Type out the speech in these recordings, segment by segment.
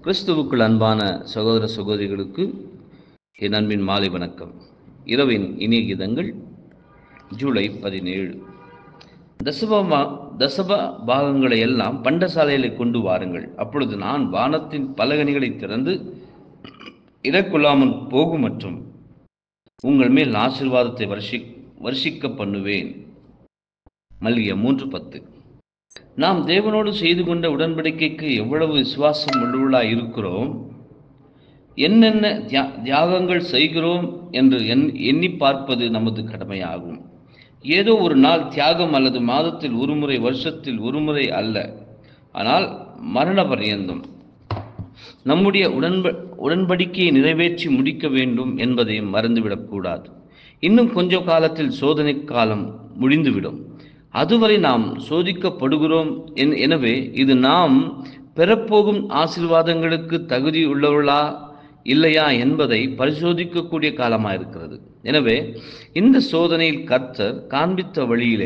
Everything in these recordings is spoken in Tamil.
கிறிஸ்துவுக்குள் அன்பான சகோதர சகோதரிகளுக்கு என் அன்பின் மாலை வணக்கம் இரவின் இனிய கீதங்கள் ஜூலை பதினேழு தசபமா தசப பாகங்களை எல்லாம் பண்டசாலையிலே கொண்டு வாருங்கள் அப்பொழுது நான் வானத்தின் பலகனிகளை திறந்து இறக்குள்ளாமல் போகும் மற்றும் உங்கள் மேல் ஆசீர்வாதத்தை வருஷி வருஷிக்க பண்ணுவேன் மல்லிய மூன்று பத்து நாம் தேவனோடு செய்து கொண்ட உடன்படிக்கைக்கு எவ்வளவு விசுவாசம் உள்ளவர்களாய் இருக்கிறோம் என்னென்ன தியா தியாகங்கள் செய்கிறோம் என்று எண் எண்ணி பார்ப்பது நமது கடமையாகும் ஏதோ ஒரு நாள் தியாகம் அல்லது மாதத்தில் ஒருமுறை வருஷத்தில் ஒருமுறை அல்ல ஆனால் மரண பரியந்தம் நம்முடைய உடன்ப உடன்படிக்கையை நிறைவேற்றி முடிக்க வேண்டும் என்பதையும் மறந்துவிடக்கூடாது இன்னும் கொஞ்ச காலத்தில் சோதனை காலம் முடிந்துவிடும் அதுவரை நாம் சோதிக்கப்படுகிறோம் என் எனவே இது நாம் பெறப்போகும் ஆசீர்வாதங்களுக்கு தகுதி உள்ளவர்களா இல்லையா என்பதை பரிசோதிக்கக்கூடிய காலமாக இருக்கிறது எனவே இந்த சோதனையில் கர்த்தர் காண்பித்த வழியிலே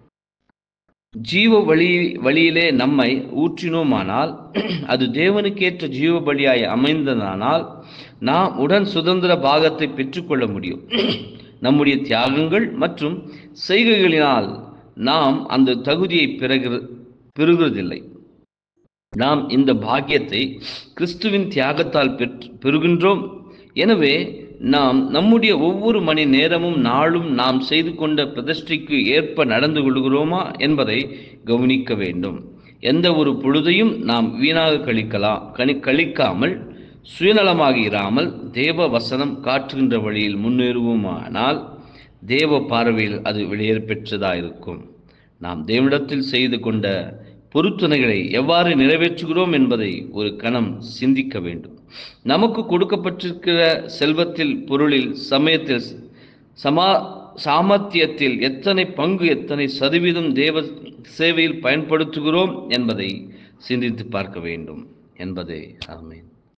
ஜீவ வழி வழியிலே நம்மை ஊற்றினோமானால் அது தேவனுக்கேற்ற ஜீவ பலியாய் அமைந்ததானால் நாம் உடன் சுதந்திர பாகத்தை பெற்றுக்கொள்ள முடியும் நம்முடைய தியாகங்கள் மற்றும் செய்கைகளினால் நாம் அந்த தகுதியை பிறகு பெறுகிறதில்லை நாம் இந்த பாக்கியத்தை கிறிஸ்துவின் தியாகத்தால் பெற்று பெறுகின்றோம் எனவே நாம் நம்முடைய ஒவ்வொரு மணி நேரமும் நாளும் நாம் செய்து கொண்ட பிரதிஷ்டைக்கு ஏற்ப நடந்து கொள்கிறோமா என்பதை கவனிக்க வேண்டும் எந்த ஒரு பொழுதையும் நாம் வீணாக கழிக்கலாம் கணி கழிக்காமல் சுயநலமாக இராமல் தேவ வசனம் காட்டுகின்ற வழியில் முன்னேறுவோமானால் தேவ பார்வையில் அது வெளியேற பெற்றதாயிருக்கும் நாம் தேவனிடத்தில் செய்து கொண்ட பொருத்தனைகளை எவ்வாறு நிறைவேற்றுகிறோம் என்பதை ஒரு கணம் சிந்திக்க வேண்டும் நமக்கு கொடுக்கப்பட்டிருக்கிற செல்வத்தில் பொருளில் சமயத்தில் சமா சாமர்த்தியத்தில் எத்தனை பங்கு எத்தனை சதவீதம் தேவ சேவையில் பயன்படுத்துகிறோம் என்பதை சிந்தித்து பார்க்க வேண்டும் என்பதே ஆமேன்